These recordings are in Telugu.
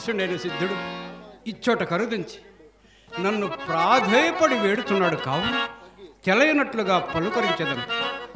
సదృశుడైన సిద్ధుడు ఇచ్చోట కరుదించి నన్ను ప్రాధేయపడి వేడుతున్నాడు కావున తెలయనట్లుగా పలుకరించదను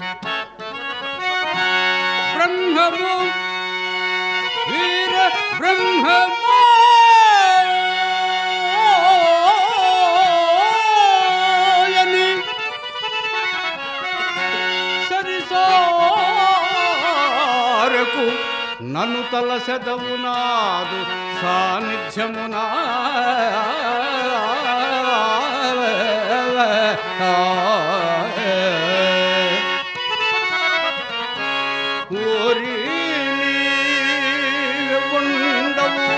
బ్రహ్మము వీర బ్రహ్మము అని సరిసారకు నన్ను తలసెదవు నాదు సాన్నిధ్యమునా ఓరి నీవే ఉండవు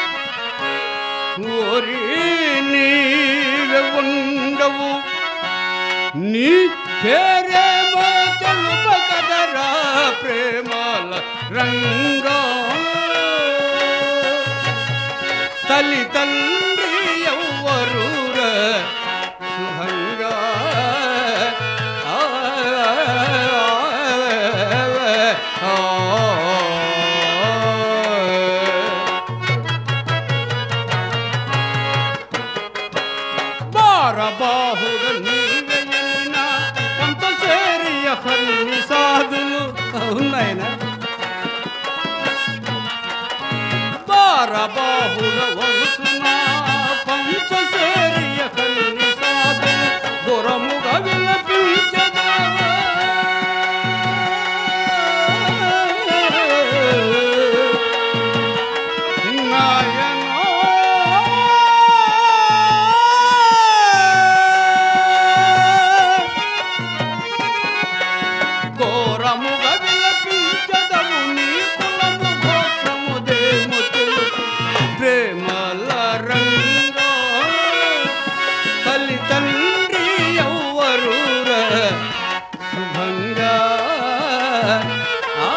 ఓరి నీవే ఉండవు నీ పేరేమో తెలుప కదరా ప్రేమాల రంగా తల్లి తండ్రి ఎవ్వరు సుహంగా ఆ, ఆ, బారబాహుడ నీవెయన కొంత సేరియ హన్ని సాధులు అవునాయన బారబాహుడ వంశున పంచ సేరియ హన్ని సాధులు గురముగ విలపించదవా నాయనో ఘోరముగ విలపించదవు నీ కులము గోత్రము దేము తెలుపు ప్రేమల రంగా తల్లి తండ్రి ఎవ్వరు శుభంగా ఆ,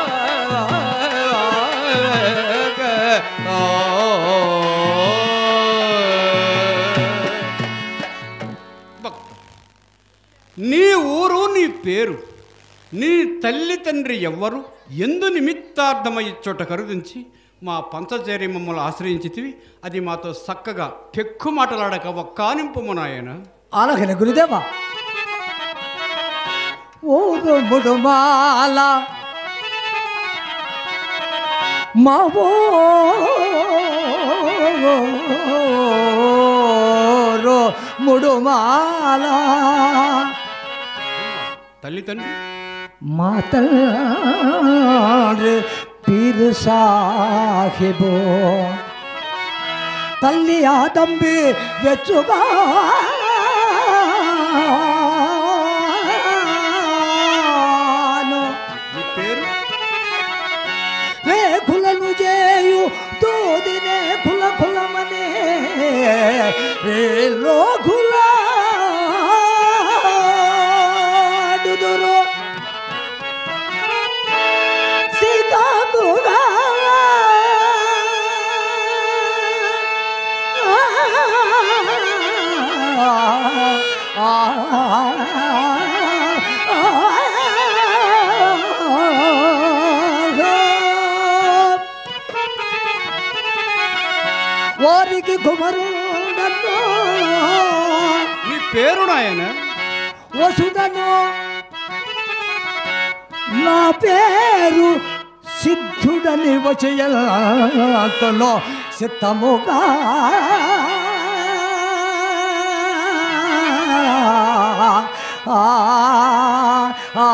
భక్త నీ ఊరు నీ పేరు నీ తల్లి తండ్రి ఎవ్వరు ఎందు నిమిత్తార్థమై చోట కరుదించి మా పంచచర్య మమ్మల్ని ఆశ్రయించితివి అది మాతో చక్కగా పెక్కు మాటలాడక ఒక్కానింపు నాయన అలాగనే గురుదేవా ఓ ముడుమాల మావో ముడుమాల తల్లి తండ్రి మాతల్రి పీరు సాహిబో తల్లి ఆ తంబి వెచ్చుగా నీ పేరు రేఖులను చేయు తోదినే కుల కులమనే లోకులాడుదురు సీతాకుగా వారికి కుమరుడను నీ పేరు నాయన వసుదను నా పేరు సిద్ధుడని వచ్చయతలో సిద్ధముగా ఆ ఆ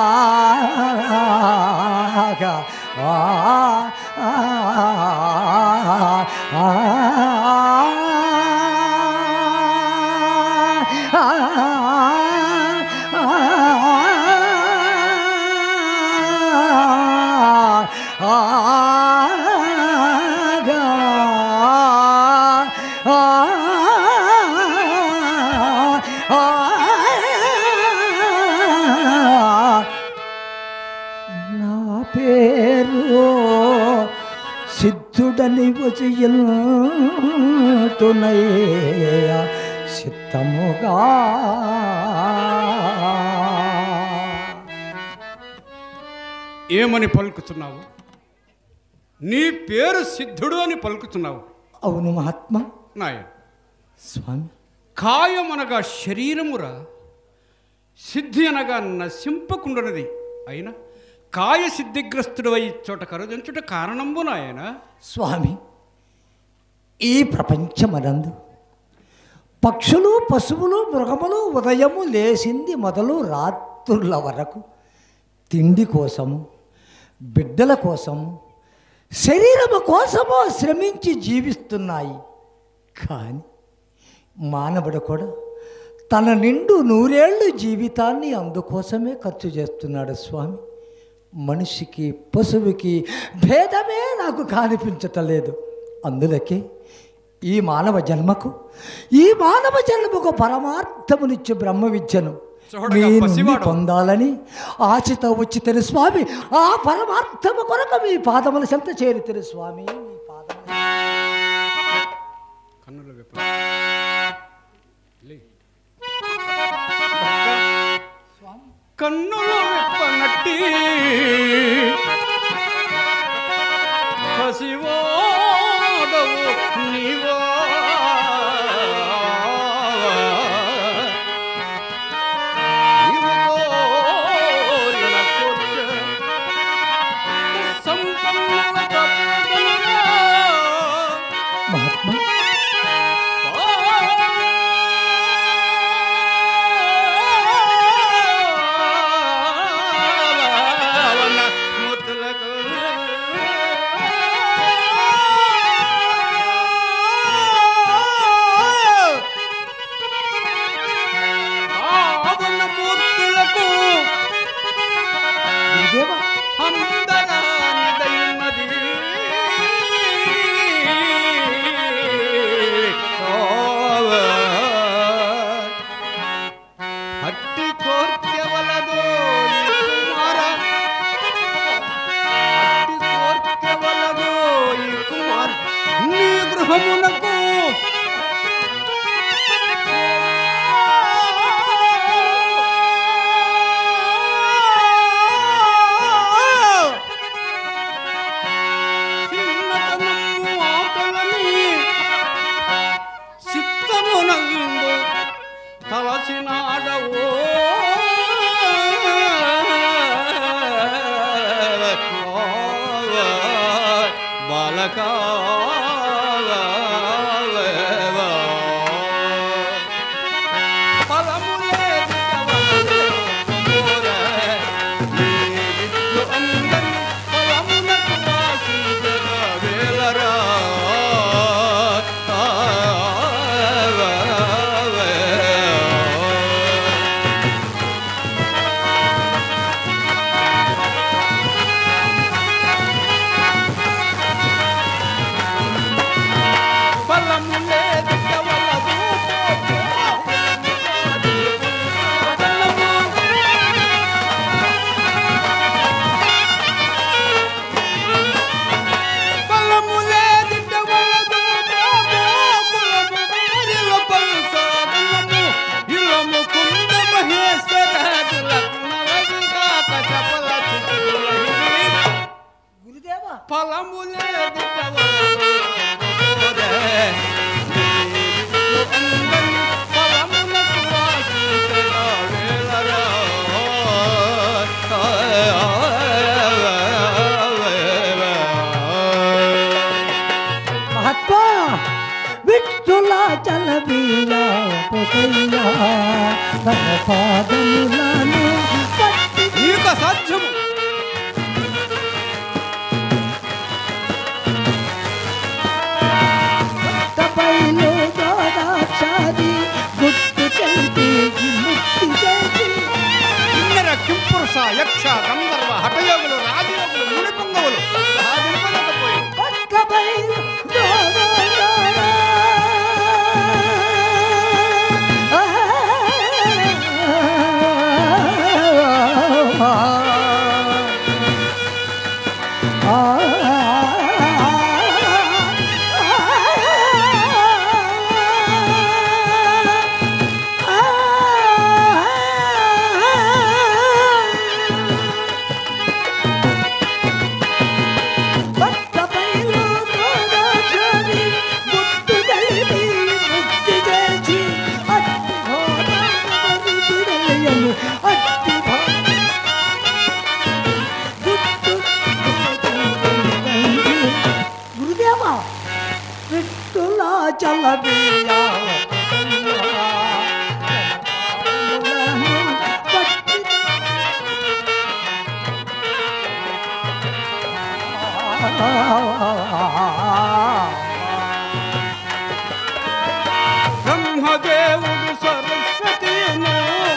నా పేరు సిద్ధుడని వచయంతునయ్య సిద్ధముగా ఏమని పలుకుతున్నావు నీ పేరు సిద్ధుడు అని పలుకుతున్నావు అవును మహాత్మా నాయన స్వామి కాయమనగా శరీరమురా సిద్ధి అనగా నశింపకుండునది అయినా కాయ సిద్ధిగ్రస్తుడు అయి చోట కరుదించుట కారణంబు నాయన స్వామి ఈ ప్రపంచమనందు పక్షులు పశువులు మృగములు ఉదయము లేచింది మొదలు రాత్రుల వరకు తిండి కోసము బిడ్డల కోసము శరీరము కోసము శ్రమించి జీవిస్తున్నాయి కానీ మానవుడు కూడా తన నిండు నూరేళ్ళు జీవితాన్ని అందుకోసమే ఖర్చు చేస్తున్నాడు స్వామి మనిషికి పశువుకి భేదమే నాకు కనిపించటలేదు అందులకే ఈ మానవ జన్మకు ఈ మానవ జన్మకు పరమార్థమునిచ్చే బ్రహ్మ విద్యను చూడగా మీ నుండి పసివాడు. పొందాలని ఆశతో వచ్చి తెరు స్వామి ఆ పరమార్థము కొరకు మీ పాదముల చెంత చేరి తెరు స్వామి మీ పాదముల కన్నుల విప్ల లే. కన్నుల విప్పనట్టి పసివాడవు నీవా నీవు కోరిన కోర్కె సంపన్నుల తప్పుదనరా. మహాత్మా మూర్తులకు గురుదేవా అందరానిదైనది హట్టి కోర్కెవలదో ఈ కుమార హట్టి కోర్కెవలదో ఈ కుమార నీ గృహమునకు చిన్నతనము ఆటలని చిత్తమునందు తలసినాడవో బాలక గురుదేవా ఫలములేదు మహాత్మా విఠులాచల వీలా పొకయ్యా తన పాదములను పట్టి నీకు సాధ్యము తపైలో దాదాక్షాది గుట్టు తెలిపి ముక్తి చేసి కిన్నెర కింపురుష యక్ష గంధర్వ హఠయోగులు రాజయోగులు మునిపుంగవులు సాధింపలేకపోయి పట్లపైలో దాదాక్షాది ఆ జలబియా బ్రహ్మదేవుడు సరస్వతిను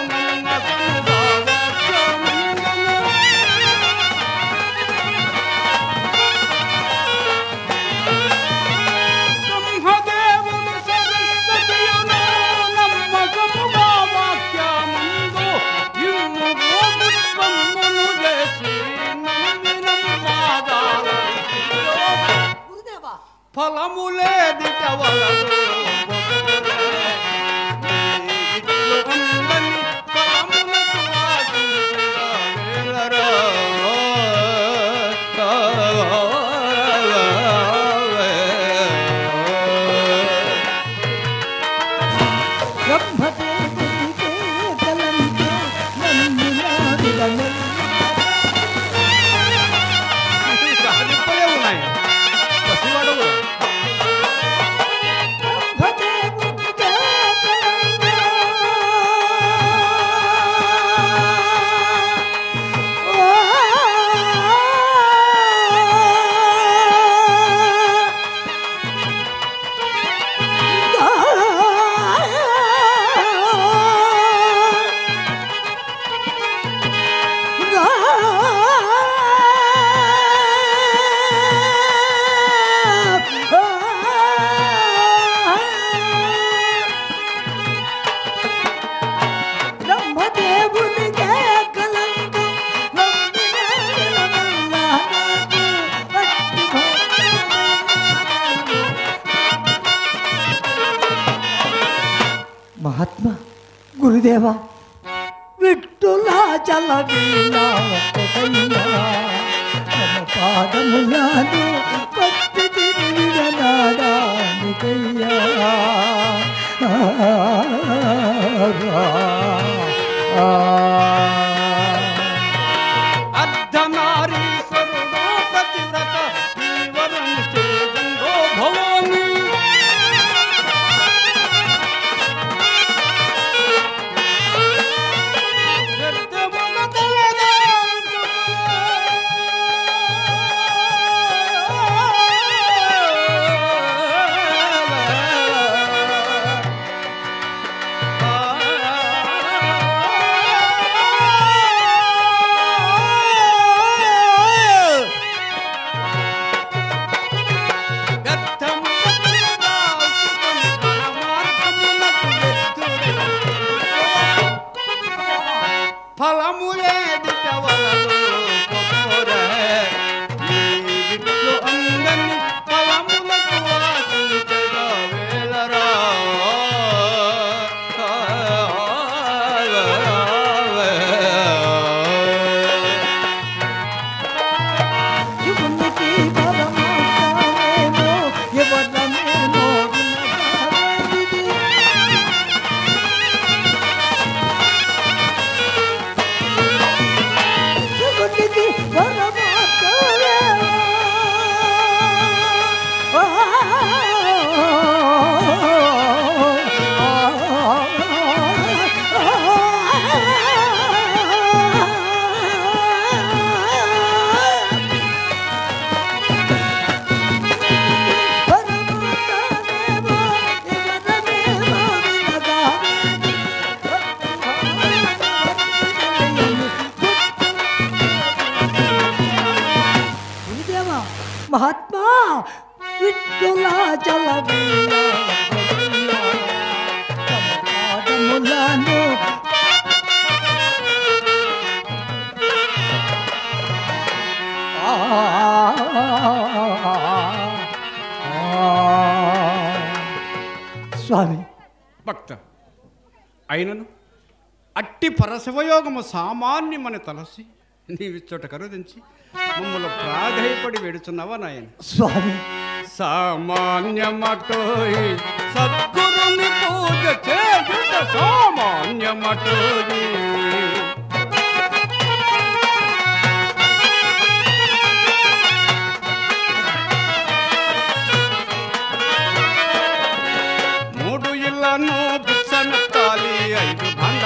బ్రహ్మదేవుడు సరస్వతియును నమ్మకముగా వాక్యమందు ఇమ్ము గోపుత్వమును చేసి నమ్మినమ్మాదాలు గురుదేవా ఫలములేదిట వలదు ఫలములకు ఆశించిన వేళరా. బ్రహ్మదేవునికే కలంకే నమ్మినాడిదనెల్ల. ఇవి సహజపడే ఉన్నాయి పసివాడు కూడా. బ్రహ్మదేవునికే కలంకే. బ్రహ్మదేవునికే కలంకం నమ్మిన నాకు అట్టి మహాత్మా గురుదేవా విట్టులా చలవీలా తమ పాదములను పత్తి విడనాడానికయ్యా అర్ధనారీశ్వరుడు ప్రతివ్రత ఈవరం చేదంగో భవాని వ్యర్థముల ఫలములేదిట వలదు కొపోరే. ఈ విట్లు అందని ఫలములకు ఆశించగ వేలరా. శివునికి పరమాత్మేమో ఎవరమేమో వినగానేది. శివునికి పరమాత్మేమో ఆ, పరమాత్మేమో ఎవరమేమో గురుదేవా మహాత్మా విట్టులా పాదములను స్వామి భక్త అయినను అట్టి పరశివయోగము సామాన్యమని తలసి నీవిచ్చోట కరుదించి మమ్మల్ని ప్రాధేయపడి వేడుచున్నావా నాయన స్వామి సామాన్యమటోయి సద్గురుని పూజ చేయుట సామాన్యమటోయి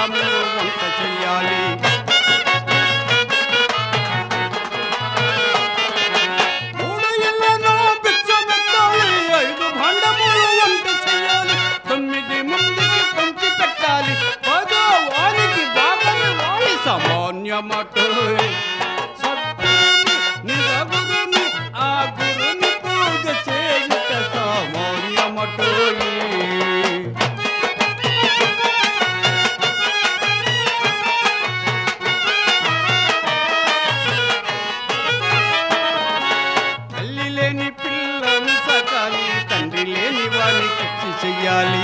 భాండములు వంట చెయ్యాలి మూడు ఇళ్ళను బిచ్చమెత్తాలి ఐదు భాండములు వంట చెయ్యాలి తొమ్మిది మందికి పంచి పెట్టాలి పదో వానికి బాబని వాలి సామాన్యమటు సత్యుని నిజగురుని ఆ గురుని పూజ చేయుట సామాన్యమటు తల్లి లేని పిల్లను సకాలి తండ్రి లేని వాని కచ్చి చెయ్యాలి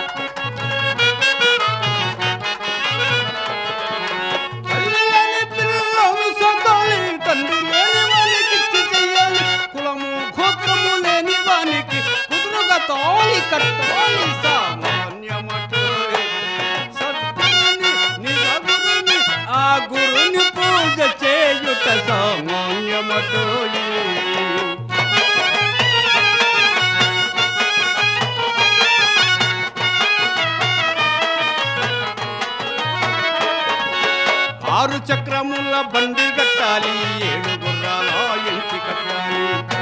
తల్లి లేని పిల్లను సకాలి తండ్రి లేని వానికి ఇచ్చి చెయ్యాలి కులము గోత్రము లేని వానికి కుదురుగా తాళి కట్టాలి సామాన్యమటు సత్యుని నిజ గురుని ఆ గురుని పూజ చేయుట సామాన్యమటోయి ఆరు చక్రముల బండి కట్టాలి ఏడు గుర్రాల ఎంచి కట్టాలి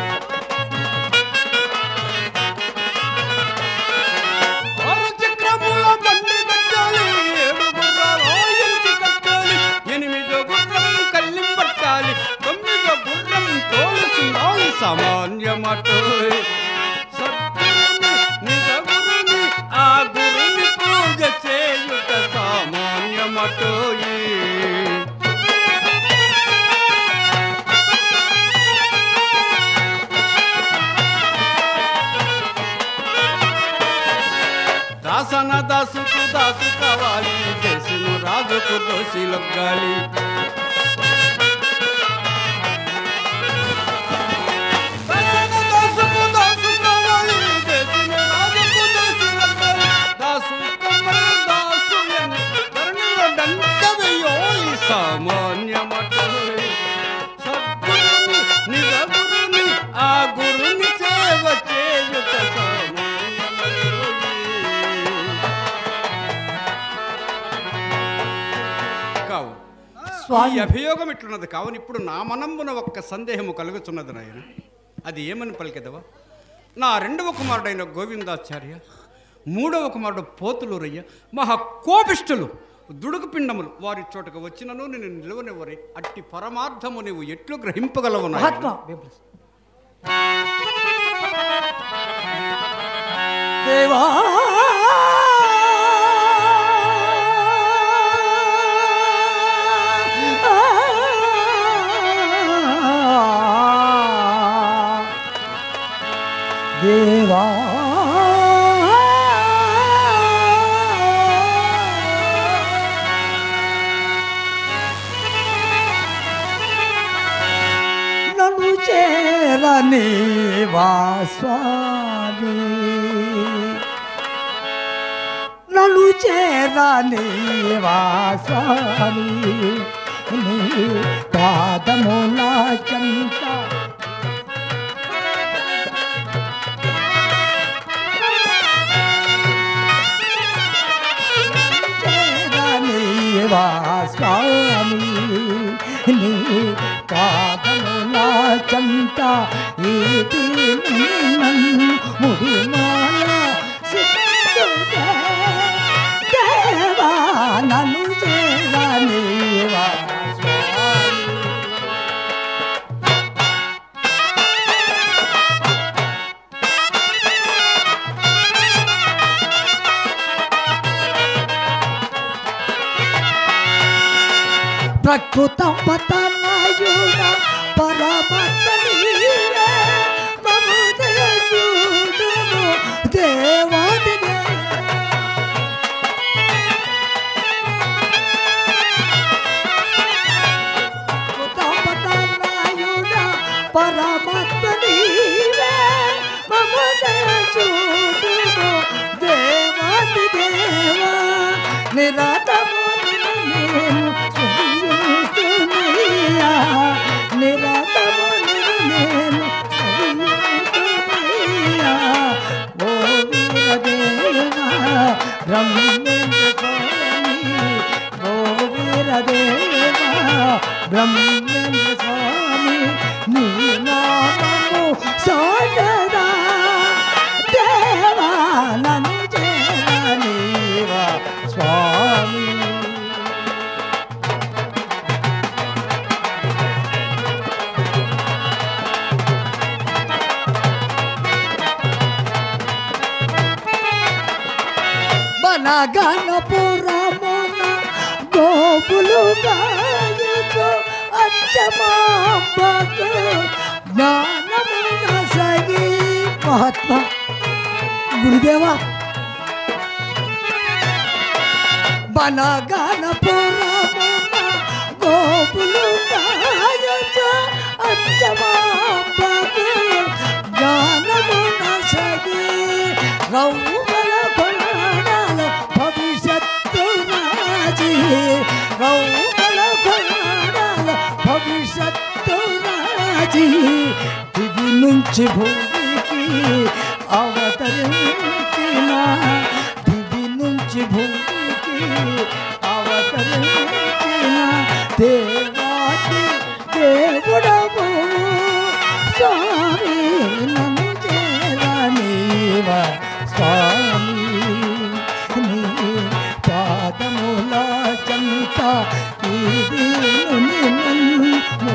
ఆరు చక్రముల బండి కట్టాలి ఏడు గుర్రాల ఎంచి కట్టాలి ఎనిమిదో గుర్రం కళ్ళి పట్టాలి తొమ్మిదో గుర్రం తోలుసున్నాలి సామాన్యమటు సత్యుని నిజ గురుని ఆ గురుని పూజ చేయుట సామాన్యమటోయి దాసన దాసుకు దాసు కావాలి దేశం రాజుకు దోషి లొగ్గాలి దాసన దాసుకు దాసు కావాలి దేశం రాజుకు దోషి లొగ్గాలి దాసు కమ్మల దాసు అని ధరణిలో డంక వెయ్యోలి సామాన్యమటోయ్ సద్గురుని నిజ గురుని ఆ గురుని సేవ చేయుట సామాన్యమటోయ్ కావు ఈ స్వామి అభియోగం ఇట్లున్నది కావున ఇప్పుడు నా మనంబున ఒక్క సందేహము కలుగుతున్నది నాయన అది ఏమని పలికెదవా నా రెండవ కుమారుడైన గోవిందాచార్య మూడవ కుమారుడు పోతులూరయ్య మహా కోపిష్ఠులు దుడుకు పిండములు వారి చోటకు వచ్చినను నేను నిలవనివ్వరే అట్టి పరమార్థము నీవు ఎట్లు గ్రహింపగలవు నాయనా? మహాత్మా విప్లస్. దేవా దేవా నన్ను చేరని వా స్వామి నన్ను చేరని వా స్వామి నీ పాదముల చంత చేరని వా స్వామి నీ పాదముల చంత ఇది నన్ను ముడిమాల సిద్ధుడే దేవా నన్ను చేరని వా స్వామి ప్రకృతం పతనాయుడ పరమత నీవే మముదయ చూడుము దేవాది పతనాయుడ పరమత నీవే మముదయ చూడుము దేవాది దేవా నిరాతము నేను చూస్తున్నయ్యా నిరాతము నేను చూస్తున్నయ్యా ఓ వీరదేవా బ్రహ్మేంద్ర స్వామి ఓ వీరదేవా బ్రహ్మేంద్ర స్వామి నీ నామము సాగదా దేవా నన్ను చేరనీవా స్వామి మన గణపురమున గోపులు గాయకు అచ్చమాంబకు జ్ఞానమున సగి మహాత్మా గురుదేవా మన గణపురమున గోపులు గాయకు అచ్చమాంబకు జ్ఞానమున సగి రౌమల కొనాల భవిష్యత్తు రాజీ రౌమల కొనాల భవిష్యత్తు రాజీ దివి నుంచి భూమికి అవతరించిన దివి నుంచి భూమికి అవతరించిన దేవాకి దేవుడము స్వామి నన్ను చేరనీవా స్వామి నీ పాదముల చంత ఇది నిన్ను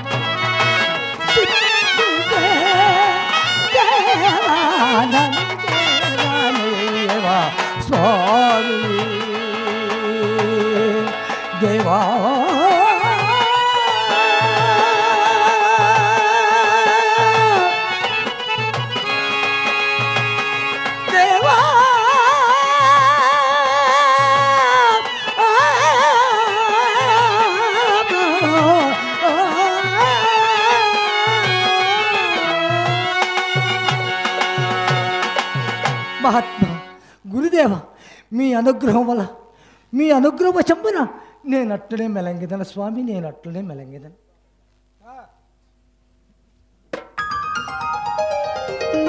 సిద్ధువే దేవానందేవా స్వామి దేవా దేవా మహాత్మా గురుదేవ మీ అనుగ్రహం వల్ల మీ అనుగ్రహ చెంపున నేను అట్లనే మెలంగిదను స్వామి నేను అట్లనే మెలంగిదను